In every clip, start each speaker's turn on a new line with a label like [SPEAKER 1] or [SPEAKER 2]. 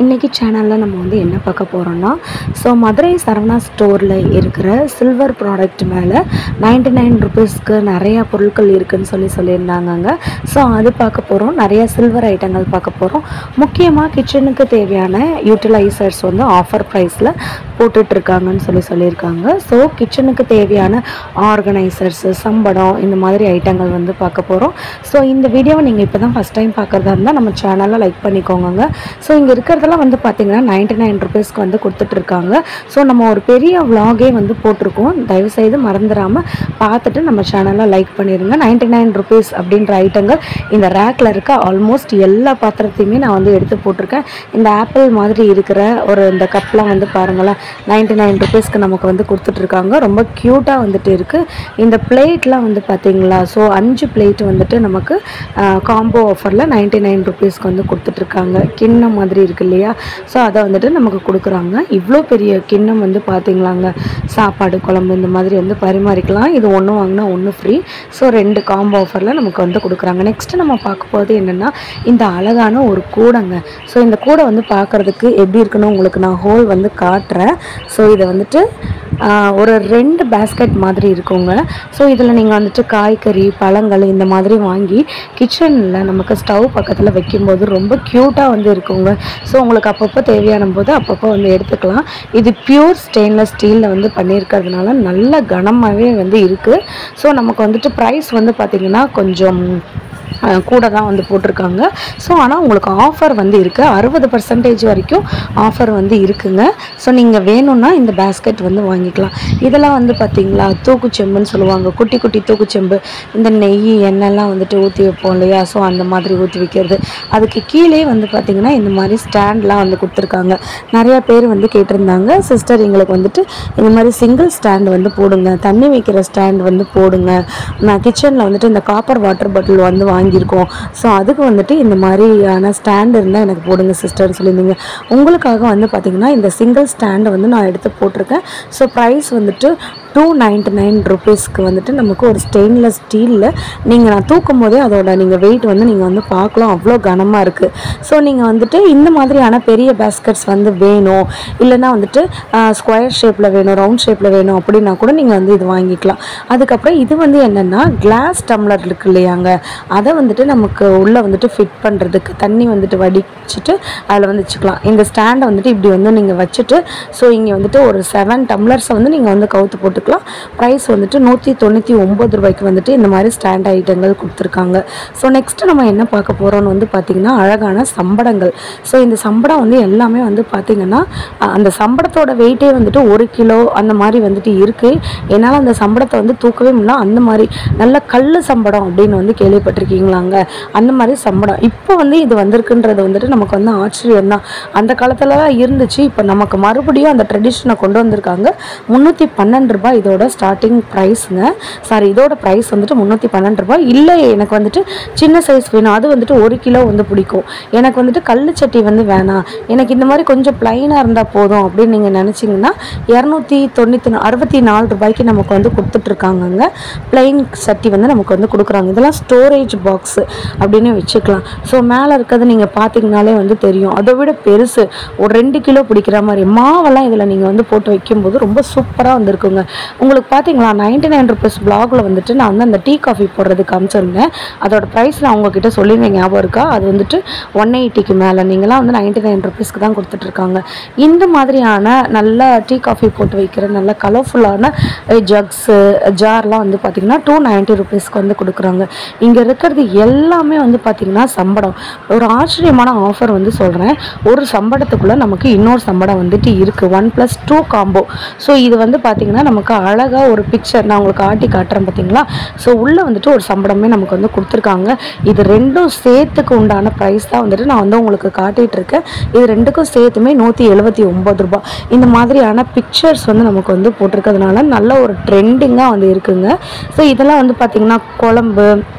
[SPEAKER 1] இன்றைக்கி சேனலில் நம்ம வந்து என்ன பார்க்க போகிறோம்னா ஸோ மதுரை சரவணா ஸ்டோரில் இருக்கிற சில்வர் ப்ராடக்ட் மேலே நைன்டி நைன் ருபீஸ்க்கு நிறையா பொருட்கள் இருக்குதுன்னு சொல்லி சொல்லியிருந்தாங்கங்க ஸோ அது பார்க்க போகிறோம் நிறைய சில்வர் ஐட்டங்கள் பார்க்க போகிறோம் முக்கியமாக கிச்சனுக்கு தேவையான யூட்டிலைசர்ஸ் வந்து ஆஃபர் ப்ரைஸில் போட்டுட்ருக்காங்கன்னு சொல்லி சொல்லியிருக்காங்க ஸோ கிச்சனுக்கு தேவையான ஆர்கனைசர்ஸ் சம்படம் இந்த மாதிரி ஐட்டங்கள் வந்து பார்க்க போகிறோம் ஸோ இந்த வீடியோவை நீங்கள் இப்போ தான் ஃபஸ்ட் டைம் பார்க்குறதா இருந்தால் நம்ம சேனலை லைக் பண்ணிக்கோங்க ஸோ இங்கே இருக்கிறதெல்லாம் வந்து பார்த்தீங்கன்னா நைன்டி நைன் ருபீஸ்க்கு வந்து கொடுத்துட்ருக்காங்க ஸோ நம்ம ஒரு பெரிய vlog-ஏ வந்து போட்டிருக்கோம் தயவுசெய்து மறந்துடாமல் பார்த்துட்டு நம்ம சேனலை லைக் பண்ணிடுங்க நைன்டி நைன் ருபீஸ் அப்படின்ற ஐட்டங்கள் இந்த ரேக்கில் இருக்க ஆல்மோஸ்ட் எல்லா பாத்திரத்தையுமே நான் வந்து எடுத்து போட்டிருக்கேன் இந்த ஆப்பிள் மாதிரி இருக்கிற ஒரு இந்த கப்லாம் வந்து பாருங்களேன் நைன்டி நைன் ருபீஸ்க்கு நமக்கு வந்து கொடுத்துட்ருக்காங்க ரொம்ப க்யூட்டாக வந்துட்டு இருக்குது இந்த பிளேட்லாம் வந்து பார்த்தீங்களா ஸோ அஞ்சு பிளேட் வந்துட்டு நமக்கு காம்போ ஆஃபரில் நைன்டி நைன் ருபீஸ்க்கு வந்து கொடுத்துட்ருக்காங்க கிண்ணம் மாதிரி இருக்கு இல்லையா ஸோ அதை வந்துட்டு நமக்கு கொடுக்குறாங்க இவ்வளோ பெரிய கிண்ணம் வந்து பார்த்தீங்களாங்க சாப்பாடு குழம்பு இந்த மாதிரி வந்து பரிமாறிக்கலாம் இது ஒன்று வாங்கினா ஒன்று ஃப்ரீ ஸோ ரெண்டு காம்போ ஆஃபரில் நமக்கு வந்து கொடுக்குறாங்க நெக்ஸ்ட்டு நம்ம பார்க்க போகிறது என்னென்னா இந்த அழகான ஒரு கூடைங்க ஸோ இந்த கூடை வந்து பார்க்குறதுக்கு எப்படி இருக்குன்னு உங்களுக்கு நான் ஹோல் வந்து காட்டுறேன் ஸோ இதை வந்துட்டு ஆஹ், ஒரு ரெண்டு பேஸ்கெட் மாதிரி இருக்குங்க ஸோ இதில் நீங்கள் வந்துட்டு காய்கறி பழங்கள் இந்த மாதிரி வாங்கி கிச்சனில் நமக்கு ஸ்டவ் பக்கத்தில் வைக்கும்போது ரொம்ப க்யூட்டாக வந்து இருக்குங்க ஸோ உங்களுக்கு அப்பப்போ தேவையான போது அப்பப்போ வந்து எடுத்துக்கலாம் இது பியூர் ஸ்டெயின்லெஸ் ஸ்டீலில் வந்து பண்ணியிருக்கிறதுனால நல்ல கனமாகவே வந்து இருக்குது ஸோ நமக்கு வந்துட்டு ப்ரைஸ் வந்து பார்த்திங்கன்னா கொஞ்சம் அஹ், கூட தான் வந்து போட்டிருக்காங்க ஸோ ஆனால் உங்களுக்கு ஆஃபர் வந்து இருக்குது அறுபது பர்சன்டேஜ் வரைக்கும் ஆஃபர் வந்து இருக்குங்க ஸோ நீங்கள் வேணும்னா இந்த பேஸ்கெட் வந்து வாங்கிக்கலாம் இதெல்லாம் வந்து பார்த்தீங்களா தூக்குச்செம்புன்னு சொல்லுவாங்க குட்டி குட்டி தூக்குச்செம்பு இந்த நெய் எண்ணெய்லாம் வந்துட்டு ஊற்றி வைப்போம் இல்லையா ஸோ அந்த மாதிரி ஊற்றி வைக்கிறது அதுக்கு கீழே வந்து பார்த்தீங்கன்னா இந்த மாதிரி ஸ்டாண்ட்லாம் வந்து கொடுத்துருக்காங்க நிறையா பேர் வந்து கேட்டிருந்தாங்க சிஸ்டர் எங்களுக்கு வந்துட்டு இந்த மாதிரி சிங்கிள் ஸ்டாண்ட் வந்து போடுங்க தண்ணி வைக்கிற ஸ்டாண்ட் வந்து போடுங்க நான் கிச்சனில் வந்துட்டு இந்த காப்பர் வாட்டர் பாட்டில் வந்து வாங்கியிருக்கோம் ஸோ அதுக்கு வந்துட்டு இந்த மாதிரியான ஸ்டாண்ட் இருந்தால் எனக்கு போடுங்க சிஸ்டர்னு சொல்லியிருந்தீங்க உங்களுக்காக வந்து பார்த்தீங்கன்னா இந்த சிங்கிள் ஸ்டாண்டை வந்து நான் எடுத்து போட்டிருக்கேன் ஸோ ப்ரைஸ் வந்துட்டு டூ நைன்டி நைன் ருபீஸ்க்கு வந்துட்டு நமக்கு ஒரு ஸ்டெயின்லெஸ் ஸ்டீலில் நீங்கள் நான் தூக்கும் போதே அதோட நீங்கள் வெயிட் வந்து நீங்கள் வந்து பார்க்கலாம் அவ்வளோ கனமாக இருக்குது ஸோ நீங்கள் வந்துட்டு இந்த மாதிரியான பெரிய பேஸ்கெட்ஸ் வந்து வேணும் இல்லைன்னா வந்துட்டு ஸ்கொயர் ஷேப்பில் வேணும் ரவுண்ட் ஷேப்பில் வேணும் அப்படின்னா கூட நீங்கள் வந்து இது வாங்கிக்கலாம் அதுக்கப்புறம் இது வந்து என்னென்னா கிளாஸ் டம்ளர் இருக்கு இல்லையாங்க அதை வந்துட்டு நமக்கு உள்ளே வந்துட்டு ஃபிட் பண்ணுறதுக்கு தண்ணி வந்துட்டு வடிச்சிட்டு அதில் வந்து வச்சுக்கலாம் இந்த ஸ்டாண்டை வந்துட்டு இப்படி வந்து நீங்கள் வச்சுட்டு ஸோ இங்கே வந்துட்டு ஒரு செவன் டம்ளர்ஸை வந்து நீங்கள் வந்து கவுத்து போட்டுக்கலாம் ப்ரைஸ் வந்துட்டு நூற்றி தொண்ணூற்றி ஒம்பது ரூபாய்க்கு வந்துட்டு இந்த மாதிரி ஸ்டாண்ட் ஐட்டங்கள் கொடுத்துருக்காங்க ஸோ நெக்ஸ்ட்டு நம்ம என்ன பார்க்க போகிறோம்னு வந்து பார்த்திங்கன்னா அழகான சம்படங்கள் ஸோ இந்த சம்படம் வந்து எல்லாமே வந்து பார்த்திங்கன்னா அஹ், அந்த சம்படத்தோட வெயிட்டே வந்துட்டு ஒரு கிலோ அந்த மாதிரி வந்துட்டு இருக்குது என்னால் அந்த சம்படத்தை வந்து தூக்கவே முடியல அந்த மாதிரி நல்ல கல் சம்படம் அப்படின்னு வந்து கேள்விப்பட்டிருக்கீங்களாங்க அந்த மாதிரி சம்படம் இப்போ வந்து இது வந்திருக்குன்றது வந்துட்டு நமக்கு வந்து ஆச்சரியம் தான் அந்த காலத்துலலாம் இருந்துச்சு இப்போ நமக்கு மறுபடியும் அந்த ட்ரெடிஷனை கொண்டு வந்திருக்காங்க முந்நூற்றி பன்னெண்டு ரூபாய் இதோட ஸ்டார்டிங் ப்ரைஸுங்க சாரி இதோட ப்ரைஸ் வந்துட்டு முந்நூற்றி பன்னெண்டு ரூபாய் இல்லை எனக்கு வந்துட்டு சின்ன சைஸ் வேணும் அது வந்துட்டு ஒரு கிலோ வந்து பிடிக்கும் எனக்கு வந்துட்டு கல் சட்டி வந்து வேணாம் எனக்கு இந்த மாதிரி கொஞ்சம் ப்ளைனாக இருந்தால் போதும் அப்படின்னு நீங்கள் நினச்சிங்கன்னா இரநூத்தி தொண்ணூற்றி அறுபத்தி நாலு ரூபாய்க்கு நமக்கு வந்து கொடுத்துட்ருக்காங்கங்க பிளைன் சட்டி வந்து நமக்கு வந்து கொடுக்குறாங்க இதெல்லாம் ஸ்டோரேஜ் பாக்ஸு அப்படின்னு வச்சுக்கலாம் ஸோ மேலே இருக்கிறது நீங்கள் பார்த்தீங்கனாலே வந்து தெரியும் அதை விட பெருசு ஒரு ரெண்டு கிலோ பிடிக்கிற மாதிரி மாவெல்லாம் இதில் நீங்கள் வந்து போட்டு வைக்கும்போது ரொம்ப சூப்பராக வந்திருக்குங்க உங்களுக்கு பார்த்தீங்களா நைன்டி நைன் ருபீஸ் பிளாகில் வந்துட்டு நான் வந்து அந்த டீ காஃபி போடுறது காமிச்சிருந்தேன் அதோட ப்ரைஸ் நான் உங்ககிட்ட சொல்லியிருந்தேன் ஞாபகம் இருக்கா அது வந்துட்டு ஒன் எயிட்டிக்கு மேலே நீங்களாம் வந்து நைன்டி நைன் ருபீஸ்க்கு தான் கொடுத்துட்ருக்காங்க இந்த மாதிரியான நல்ல டீ காஃபி போட்டு வைக்கிற நல்ல கலர்ஃபுல்லான ஜக்ஸு ஜார்லாம் வந்து பார்த்திங்கன்னா டூ நைன்ட்டி ருபீஸ்க்கு வந்து கொடுக்குறாங்க இங்கே இருக்கிறது எல்லாமே வந்து பார்த்திங்கன்னா சம்படம் ஒரு ஆச்சரியமான ஆஃபர் வந்து சொல்கிறேன் ஒரு சம்படத்துக்குள்ளே நமக்கு இன்னொரு சம்படம் வந்துட்டு இருக்குது one plus two combo so இது வந்து பார்த்திங்கன்னா நமக்கு அழகாக ஒரு பிக்சர் நான் உங்களுக்கு ஆட்டி காட்டுறேன் பார்த்தீங்களா ஸோ உள்ளே வந்துட்டு ஒரு சம்படமே நமக்கு வந்து கொடுத்துருக்காங்க இது ரெண்டும் சேர்த்துக்கு உண்டான ப்ரைஸ் தான் வந்துட்டு நான் வந்து உங்களுக்கு காட்டிகிட்டு இருக்கேன் இது ரெண்டுக்கும் சேர்த்துமே நூற்றி எழுபத்தி ஒம்பது ரூபாய் இந்த மாதிரியான பிக்சர்ஸ் வந்து நமக்கு வந்து போட்டிருக்கிறதுனால நல்ல ஒரு ட்ரெண்டிங்காக வந்து இருக்குங்க ஸோ இதெல்லாம் வந்து பார்த்திங்கன்னா குழம்பு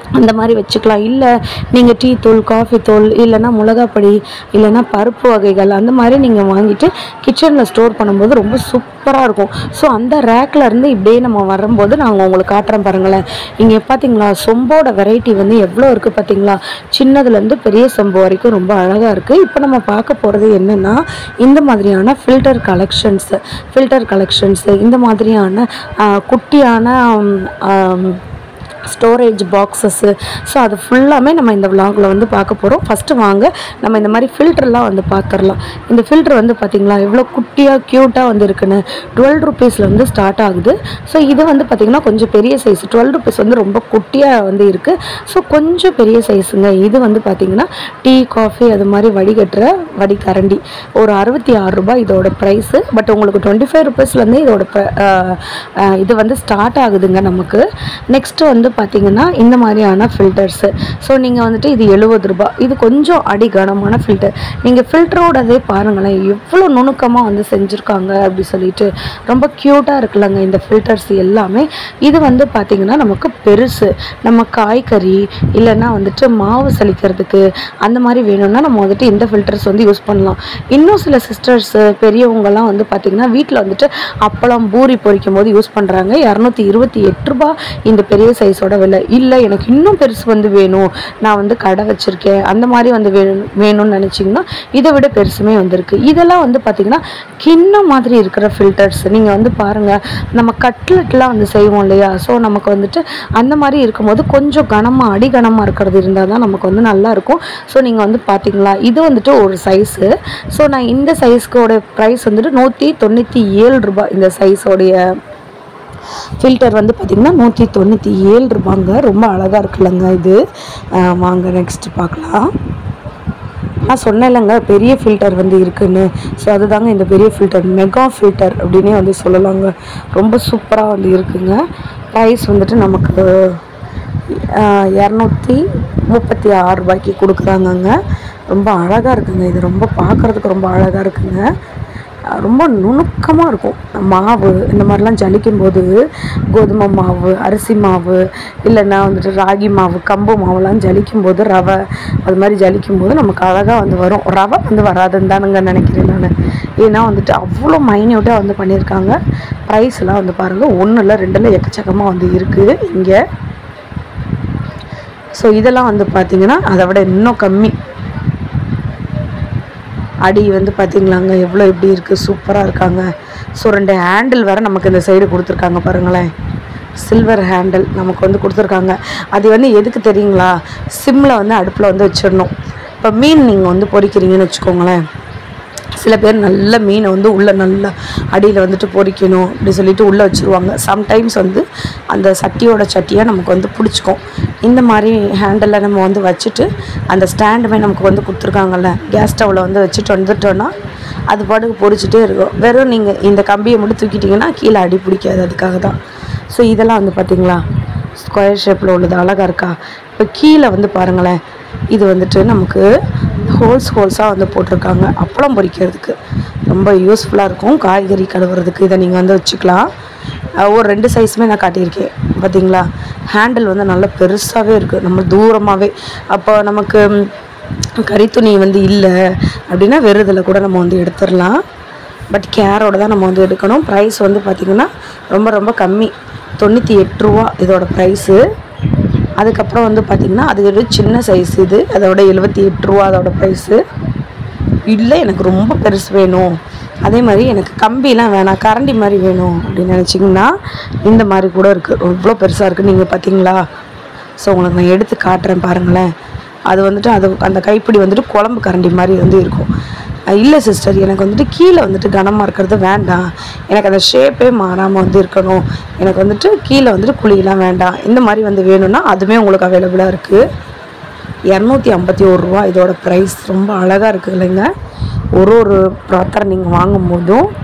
[SPEAKER 1] அந்த மாதிரி வச்சுக்கலாம் இல்லை நீங்கள் டீ தூள் காஃபி தூள் இல்லைன்னா மிளகாப்பொடி இல்லைன்னா பருப்பு வகைகள் அந்த மாதிரி நீங்கள் வாங்கிட்டு கிச்சனில் ஸ்டோர் பண்ணும்போது ரொம்ப சூப்பராக இருக்கும் ஸோ அந்த ரேக்கில் இருந்து இப்படியே நம்ம வரும்போது நாங்கள் உங்களுக்கு காட்டுறேன் பாருங்களேன் இங்கே பார்த்தீங்களா சொம்போட வெரைட்டி வந்து எவ்வளோ இருக்குது பார்த்தீங்களா சின்னதுலேருந்து பெரிய சொம்பு வரைக்கும் ரொம்ப அழகாக இருக்குது இப்போ நம்ம பார்க்க போகிறது என்னென்னா இந்த மாதிரியான ஃபில்டர் கலெக்ஷன்ஸு ஃபில்டர் கலெக்ஷன்ஸு இந்த மாதிரியான ஆ, குட்டியான ம், ஆம், ஸ்டோரேஜ் பாக்ஸஸ்ஸு ஸோ அது ஃபுல்லாமே நம்ம இந்த விலாகில் வந்து பார்க்க போகிறோம் ஃபஸ்ட்டு வாங்க நம்ம இந்த மாதிரி ஃபில்டர்லாம் வந்து பார்த்துடலாம் இந்த ஃபில்டர் வந்து பார்த்திங்களா எவ்வளோ குட்டியாக க்யூட்டாக வந்து இருக்குன்னு டுவெல் ருபீஸில் வந்து ஸ்டார்ட் ஆகுது ஸோ இது வந்து பார்த்திங்கன்னா கொஞ்சம் பெரிய சைஸ் டுவெல் ருபீஸ் வந்து ரொம்ப குட்டியாக வந்து இருக்குது ஸோ கொஞ்சம் பெரிய சைஸுங்க இது வந்து பார்த்திங்கன்னா டீ காஃபி அது மாதிரி வடிகட்டுற வடிகரண்டி ஒரு அறுபத்தி ஆறு ரூபாய் இதோட ப்ரைஸு பட் உங்களுக்கு டுவெண்ட்டி ஃபைவ் ருபீஸ்லேருந்து இதோட ப- ஆஹ் ஆஹ் இது வந்து ஸ்டார்ட் ஆகுதுங்க நமக்கு நெக்ஸ்ட் வந்து பார்த்தீங்கன்னா இந்த மாதிரியான ஃபில்டர்ஸு ஸோ நீங்கள் வந்துட்டு இது எழுபது ரூபாய் இது கொஞ்சம் அடி கனமான ஃபில்டர் நீங்கள் ஃபில்டரோடதே பாருங்களேன் எவ்வளோ நுணுக்கமாக வந்து செஞ்சுருக்காங்க அப்படி சொல்லிட்டு ரொம்ப க்யூட்டாக இருக்குல்லங்க இந்த ஃபில்டர்ஸ் எல்லாமே இது வந்து பார்த்தீங்கன்னா நமக்கு பெருசு நம்ம காய்கறி இல்லைன்னா வந்துட்டு மாவு சலிக்கிறதுக்கு அந்த மாதிரி வேணும்னா நம்ம வந்துட்டு இந்த ஃபில்டர்ஸ் வந்து யூஸ் பண்ணலாம் இன்னும் சில சிஸ்டர்ஸு பெரியவங்கலாம் வந்து பார்த்திங்கன்னா வீட்டில் வந்துட்டு அப்பளம் பூரி பொரிக்கும் போது யூஸ் பண்ணுறாங்க இரநூத்தி இருபத்தி எட்டு ரூபா இந்த பெரிய சைஸோட விலை இல்லை எனக்கு இன்னும் பெருசு வந்து வேணும் நான் வந்து கடை வச்சுருக்கேன் அந்த மாதிரி வந்து வேணும் வேணும்னு நினச்சிங்கன்னா இதை விட பெருசுமே வந்திருக்கு இதெல்லாம் வந்து பார்த்திங்கன்னா கிண்ணம் மாதிரி இருக்கிற ஃபில்டர்ஸ் நீங்கள் வந்து பாருங்கள் நம்ம கட்லெட்லாம் வந்து செய்வோம் இல்லையா ஸோ நமக்கு வந்துட்டு அந்த மாதிரி இருக்கும்போது கொஞ்சம் கனமாக அடி கனமாக இருக்கிறது இருந்தால் தான் நமக்கு வந்து நல்லா இருக்கும் ஸோ நீங்கள் வந்து பார்த்தீங்களா இது வந்துட்டு ஒரு சைஸு ஸோ நான் இந்த சைஸ்க்கோட ப்ரைஸ் வந்துட்டு நூற்றி தொண்ணூற்றி ஏழு ரூபாய் இந்த சைஸோடைய ஃபில்டர் வந்து பார்த்திங்கன்னா நூற்றி தொண்ணூற்றி ஏழு ரூபாங்க ரொம்ப அழகாக இருக்குல்லங்க இது ஆஹ் வாங்க நெக்ஸ்ட் பார்க்கலாம் நான் சொன்னேன் இல்லைங்க பெரிய ஃபில்டர் வந்து இருக்குன்னு ஸோ அதுதாங்க இந்த பெரிய ஃபில்டர் மெகா ஃபில்டர் அப்படின்னே வந்து சொல்லலாங்க ரொம்ப சூப்பராக வந்து இருக்குங்க ப்ரைஸ் வந்துட்டு நமக்கு இரநூத்தி முப்பத்தி ஆறு ரூபாய்க்கு கொடுக்குறாங்கங்க ரொம்ப அழகாக இருக்குங்க இது ரொம்ப பார்க்குறதுக்கு ரொம்ப அழகாக இருக்குங்க அஹ் ரொம்ப நுணுக்கமாக இருக்கும் மாவு இந்த மாதிரிலாம் ஜலிக்கும் போது கோதுமை மாவு அரிசி மாவு இல்லைன்னா வந்துட்டு ராகி மாவு கம்பு மாவுலாம் ஜலிக்கும் போது ரவை அது மாதிரி ஜலிக்கும் போது நமக்கு அழகாக வந்து வரும் ரவை வந்து வராதுன்னு தானுங்க நினைக்கிறேன் நான் ஏன்னா வந்துட்டு அவ்வளோ மைன்யூட்டாக வந்து பண்ணியிருக்காங்க ப்ரைஸ்லாம் வந்து பாருங்கள் ஒன்றில் ரெண்டில் எக்கச்சக்கமாக வந்து இருக்குது இங்கே ஸோ இதெல்லாம் வந்து பார்த்தீங்கன்னா அதை விட இன்னும் கம்மி அடி வந்து பார்த்தீங்களாங்க எவ்வளோ எப்படி இருக்குது சூப்பராக இருக்காங்க ஸோ ரெண்டு ஹேண்டில் வேறு நமக்கு இந்த சைடு கொடுத்துருக்காங்க பாருங்களேன் சில்வர் ஹேண்டில் நமக்கு வந்து கொடுத்துருக்காங்க அது வந்து எதுக்கு தெரியுங்களா சிம்மில் வந்து அடுப்பில் வந்து வச்சிடணும் இப்போ மீன் நீங்கள் வந்து பொரிக்கிறீங்கன்னு வச்சுக்கோங்களேன் சில பேர் நல்ல மீனை வந்து உள்ளே நல்லா அடியில் வந்துட்டு பொரிக்கணும் அப்படி சொல்லிட்டு உள்ளே வச்சுருவாங்க சம்டைம்ஸ் வந்து அந்த சட்டியோட சட்டியாக நமக்கு வந்து பிடிச்சிக்கும் இந்த மாதிரி ஹேண்டலில் நம்ம வந்து வச்சுட்டு அந்த ஸ்டாண்டுமே நமக்கு வந்து கொடுத்துருக்காங்கல்ல கேஸ் ஸ்டவ்வில் வந்து வச்சுட்டு வந்துட்டோன்னா அது பாட்டுக்கு பொரிச்சிட்டே இருக்கும் வெறும் நீங்கள் இந்த கம்பியை மட்டும் தூக்கிட்டிங்கன்னா கீழே அடி பிடிக்காது அதுக்காக தான் ஸோ இதெல்லாம் வந்து பார்த்தீங்களா ஸ்கொயர் ஷேப்பில் உள்ளது அழகாக இருக்கா இப்போ கீழே வந்து பாருங்களேன் இது வந்துட்டு நமக்கு ஹோல்ஸ் ஹோல்ஸாக வந்து போட்டிருக்காங்க அப்பளம் பொரிக்கிறதுக்கு ரொம்ப யூஸ்ஃபுல்லாக இருக்கும் காய்கறி கழுவுறதுக்கு இதை நீங்கள் வந்து வச்சுக்கலாம் அஹ் ஒரு ரெண்டு சைஸுமே நான் காட்டியிருக்கேன் பார்த்தீங்களா ஹேண்டில் வந்து நல்லா பெருசாகவே இருக்குது நம்ம தூரமாகவே அப்போ நமக்கு ம், கறித்துணி வந்து இல்லை அப்படின்னா வெறும் இதில் கூட நம்ம வந்து எடுத்துடலாம் பட் கேரோட தான் நம்ம வந்து எடுக்கணும் ப்ரைஸ் வந்து பார்த்திங்கன்னா ரொம்ப ரொம்ப கம்மி தொண்ணூற்றி எட்டு ரூபா இதோட ப்ரைஸு அதுக்கப்புறம் வந்து பார்த்திங்கன்னா அது ஒரு சின்ன சைஸ் இது அதோட எழுபத்தி எட்டு ரூபா அதோட ப்ரைஸு இல்லை எனக்கு ரொம்ப பெருசு வேணும் அதே மாதிரி எனக்கு கம்பிலாம் வேணாம் கரண்டி மாதிரி வேணும் அப்படின்னு நினச்சிங்கன்னா இந்த மாதிரி கூட இருக்குது இவ்வளோ பெருசாக இருக்குது நீங்கள் பார்த்தீங்களா ஸோ உங்களுக்கு நான் எடுத்து காட்டுறேன் பாருங்களேன் அது வந்துட்டு அது அந்த கைப்பிடி வந்துட்டு குழம்பு கரண்டி மாதிரி வந்து இருக்கும் அஹ் இல்லை சிஸ்டர் எனக்கு வந்துட்டு கீழே வந்துட்டு கனமாக இருக்கிறது வேண்டாம் எனக்கு அந்த ஷேப்பே மாறாமல் வந்து இருக்கணும் எனக்கு வந்துட்டு கீழே வந்துட்டு குழியெல்லாம் வேண்டாம் இந்த மாதிரி வந்து வேணும்னா அதுவுமே உங்களுக்கு அவைலபிளாக இருக்குது இரநூத்தி ஐம்பத்தி ஒரு ரூபா இதோட ப்ரைஸ் ரொம்ப அழகாக இருக்குது இல்லைங்க ஒரு ஒரு பாத்திரம் நீங்கள் வாங்கும்போதும்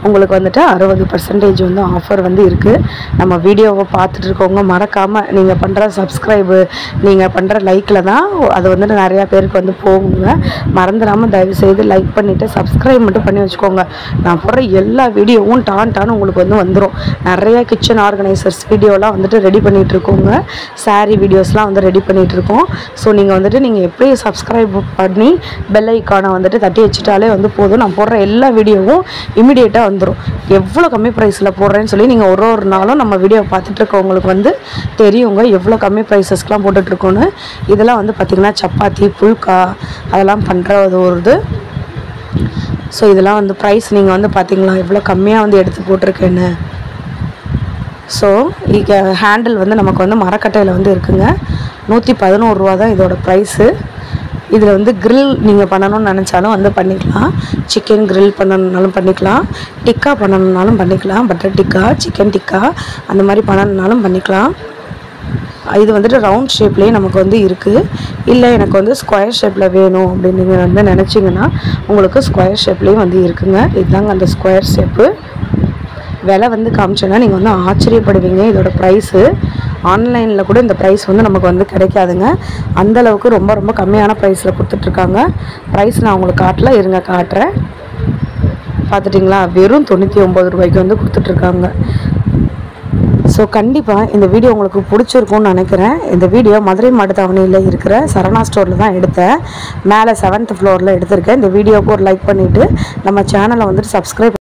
[SPEAKER 1] உங்களுக்கு வந்துட்டு அறுபது பர்சன்டேஜ் வந்து ஆஃபர் வந்து இருக்குது நம்ம வீடியோவை பார்த்துட்டு இருக்கவங்க மறக்காமல் நீங்கள் பண்ணுற சப்ஸ்கிரைபு நீங்கள் பண்ணுற லைக்கில் தான் அது வந்துட்டு நிறையா பேருக்கு வந்து போகுங்க மறந்துடாமல் தயவு செய்து லைக் பண்ணிவிட்டு சப்ஸ்கிரைப் மட்டும் பண்ணி வச்சுக்கோங்க நான் போடுற எல்லா வீடியோவும் டான் டான் உங்களுக்கு வந்து வந்துடும் நிறைய கிச்சன் ஆர்கனைசர்ஸ் வீடியோலாம் வந்துட்டு ரெடி பண்ணிகிட்டு இருக்கோங்க saree வீடியோஸ்லாம் வந்து ரெடி பண்ணிகிட்டு இருக்கோம் ஸோ நீங்கள் வந்துட்டு நீங்கள் எப்படி சப்ஸ்கிரைப் பண்ணி பெல் ஐக்கானை வந்துட்டு தட்டி வச்சுட்டாலே வந்து போதும் நான் போடுற எல்லா வீடியோவும் இமிடியேட்டாக வந்துடும் எவ்வளோ கம்மி ப்ரைஸில் போடுறேன்னு சொல்லி நீங்கள் ஒரு ஒரு நாளும் நம்ம வீடியோ பார்த்துட்டு இருக்கவங்களுக்கு வந்து தெரியுங்க எவ்வளோ கம்மி ப்ரைஸஸ்க்கெலாம் போட்டுட்ருக்கோன்னு இதெல்லாம் வந்து பார்த்திங்கன்னா சப்பாத்தி புல்கா அதெல்லாம் பண்ணுற ஒரு இது ஸோ இதெல்லாம் வந்து ப்ரைஸ் நீங்கள் வந்து பார்த்தீங்களா எவ்வளோ கம்மியாக வந்து எடுத்து போட்டிருக்கேன்னு ஸோ இங்கே ஹேண்டில் வந்து நமக்கு வந்து மரக்கட்டையில் வந்து இருக்குங்க நூற்றி பதினோரு ரூபா தான் இதோட ப்ரைஸு இதில் வந்து grill நீங்கள் பண்ணணும்னு நினச்சாலும் வந்து பண்ணிக்கலாம் சிக்கன் grill பண்ணணுன்னாலும் பண்ணிக்கலாம் டிக்கா பண்ணணுன்னாலும் பண்ணிக்கலாம் பட்டர் டிக்கா சிக்கன் டிக்கா அந்த மாதிரி பண்ணணுன்னாலும் பண்ணிக்கலாம் இது வந்துட்டு ரவுண்ட் ஷேப்லேயே நமக்கு வந்து இருக்குது இல்லை எனக்கு வந்து ஸ்கொயர் ஷேப்பில் வேணும் அப்படின்னு நீங்கள் வந்து நினச்சிங்கன்னா உங்களுக்கு ஸ்கொயர் ஷேப்லேயும் வந்து இருக்குங்க இதுதாங்க அந்த ஸ்கொயர் ஷேப்பு விலை வந்து காமிச்சோன்னா நீங்கள் வந்து ஆச்சரியப்படுவீங்க இதோட ப்ரைஸு ஆன்லைனில் கூட இந்த ப்ரைஸ் வந்து நமக்கு வந்து கிடைக்காதுங்க அந்த அளவுக்கு ரொம்ப ரொம்ப கம்மியான ப்ரைஸில் கொடுத்துட்ருக்காங்க ப்ரைஸ் நான் உங்களுக்கு காட்டல இருங்க காட்டுறேன் பார்த்துட்டிங்களா வெறும் தொண்ணூற்றி ஒம்பது ரூபாய்க்கு வந்து கொடுத்துட்ருக்காங்க ஸோ கண்டிப்பாக இந்த வீடியோ உங்களுக்கு பிடிச்சிருக்கும்னு நினைக்கிறேன் இந்த வீடியோ மதுரை மாட்டுத்தாவணியில் இருக்கிற சரவணா ஸ்டோரில் தான் எடுத்தேன் மேலே செவன்த் ஃப்ளோரில் எடுத்திருக்கேன் இந்த வீடியோவுக்கு ஒரு லைக் பண்ணிவிட்டு நம்ம சேனலை வந்துட்டு சப்ஸ்கிரைப்